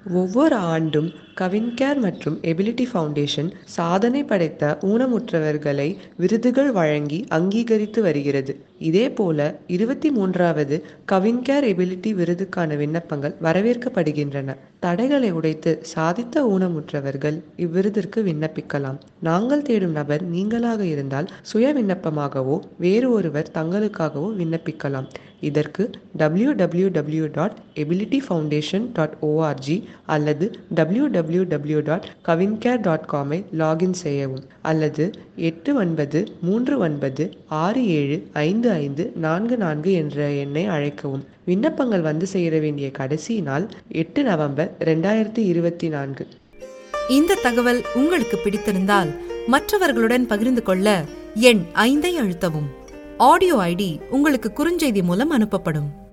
ஒவ்வொரு ஆண்டும் கவின்கேர் மற்றும் எபிலிட்டி ஃபவுண்டேஷன் சாதனை படைத்த ஊனமுற்றவர்களை விருதுகள் வழங்கி அங்கீகரித்து வருகிறது இதேபோல இருபத்தி மூன்றாவது கவின்கேர் எபிலிட்டி விருதுக்கான விண்ணப்பங்கள் வரவேற்கப்படுகின்றன தடைகளை உடைத்து சாதித்த ஊனமுற்றவர்கள் இவ்விருதிற்கு விண்ணப்பிக்கலாம் நாங்கள் தேடும் நபர் நீங்களாக இருந்தால் சுய விண்ணப்பமாகவோ வேறு ஒருவர் தங்களுக்காகவோ விண்ணப்பிக்கலாம் இதற்கு W W W dot ability foundation dot ORG அல்லது W W W dot CavinKare dot காமை லாகின் செய்யவும் அல்லது எட்டு ஒன்பது மூன்று ஒன்பது ஆறு ஏழு ஐந்து ஐந்து நான்கு நான்கு என்ற எண்ணை அழைக்கவும் விண்ணப்பங்கள் வந்து சேர வேண்டிய கடைசி நாள் எட்டு நவம்பர் ரெண்டாயிரத்தி இருபத்தி நான்கு இந்த தகவல் உங்களுக்கு பிடித்திருந்தால் மற்றவர்களுடன் பகிர்ந்து கொள்ள எண் ஐந்தை அழுத்தவும் ஆடியோ ஐடி உங்களுக்கு குறுஞ்செய்தி மூலம் அனுப்பப்படும்